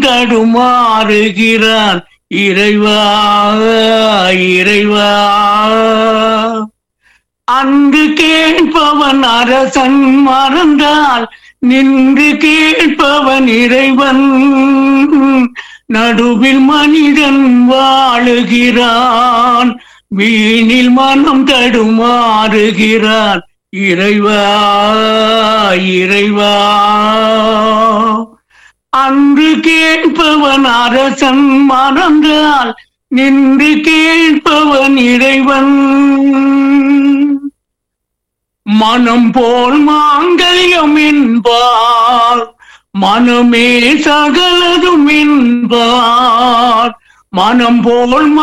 தடுமாறுகிறான் இறைவா இறைவா அன்று கேட்பவன் அரசன் மறந்தால் நின்று கேட்பவன் இறைவன் நடுவில் மனிதன் வாழுகிறான் வீணில் மனம் தடுமாறுகிறான் இறைவா இறைவா அன்று கேட்பவன் அரசன் மறந்தால் நின்று கேட்பவன் இறைவன் மனம் போல் மாங்கல்யம் என்பார் மனமே சகலதும் என்பார் மனம் போல்